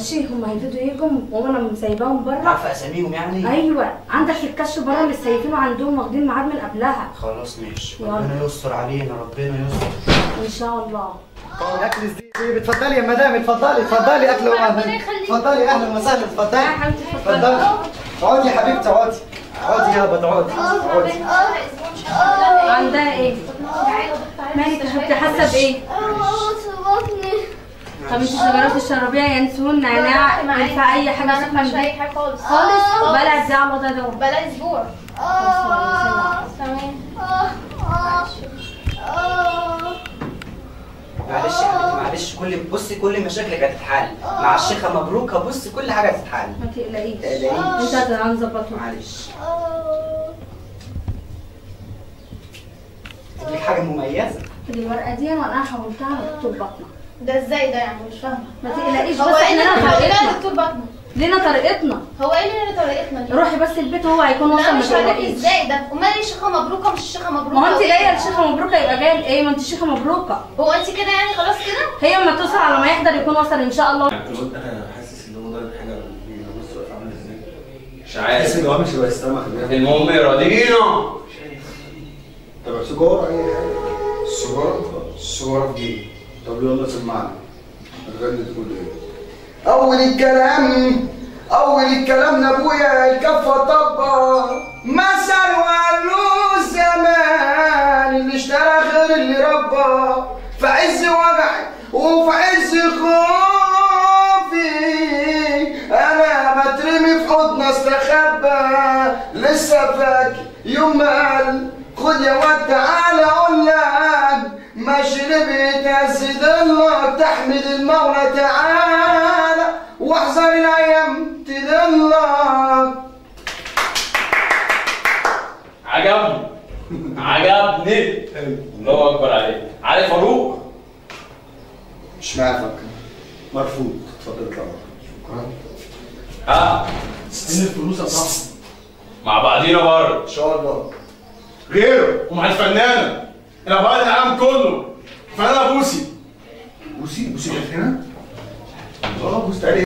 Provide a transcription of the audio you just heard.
الشيخ هم هيبتدوا يجوا وانا سايباهم بره عارفه اساميهم يعني ايوه عندك في الكشف بره مش سايبينه عندهم واخدين ميعاد من قبلها خلاص ماشي يلا. ربنا يستر علينا ربنا يستر ان شاء الله اكل زي اتفضلي يا مدام اتفضلي اتفضلي اكل ربنا يخليك. اتفضلي اهلا وسهلا اتفضلي يا حبيبتي اتفضلي اتفضلي اقعدي يا حبيبتي اقعدي اقعدي يابا اقعدي اقعدي عندها ايه مالك يا حبيبتي حاسه بايه طب انت شجرات الشرابيه ينسون نعناع ينفع اي حاجه ما سخنه ينفعش من اي دي حاجه خالص خالص بلا قد ايه على الوضع ده بلا اسبوع تمام معلش يا حبيبتي معلش كل بصي كل مشاكلك هتتحل مع الشيخه مبروكه بصي كل حاجه هتتحل ما تقلقيش تقلقيش. انت هنظبطه معلش لك حاجه مميزه دي الورقه دي وانا حولتها على دكتور بطنه ده ازاي ده يعني مش فاهمه ما تقلقيش هو بس ايه احنا اللي لنا بتقولي لها طريقتنا دكتور بطنه لينا طريقتنا هو ايه اللي انا طريقتنا دي روحي بس البيت وهو هيكون لا وصل ما مش هروح تقلقيش ازاي ده امال ايه الشيخه مبروكه مش الشيخه مبروكه ما هو انت وإيه؟ جايه للشيخه مبروكه يبقى جايه لايه ما انت الشيخه مبروكه هو انت كده يعني خلاص كده هي اما توصل على ما يحضر يكون وصل ان شاء الله الواد انا حاسس ان هو ضارب حاجه بص واقف عامل ازاي مش حاسس عارف ان هو مش هيبقى يستمع خلي بالك المهم راضينا طب سيجاره اي حاجه السيجاره السيجاره في جيبي طب يلا سمعنا الغني تقول ايه اول الكلام اول الكلام لابويا الكفه طبه مثل وقالوا زمان اللي اشترى غير اللي ربى في عز وجعي وفي عز خوفي انا بترمي في حضن استخبى لسه فاكر يوم ما قال خد يا واد تعالى اقول لك ما شربت اسد الله تحمد المولى تعالى واحذر الايام تدلك عجبني عجبني الله اكبر عليك عارف فاروق مش معايا فكر مرفوض اتفضل اطلع بره. شكرا ها استنى الفلوس يا صاحبي مع بعضينا بره ان شاء الله غيره ومع الفنانه انا بقى العالم كله فنانه بوسي بوسي بوسي كانت هنا اه بوسي تعالي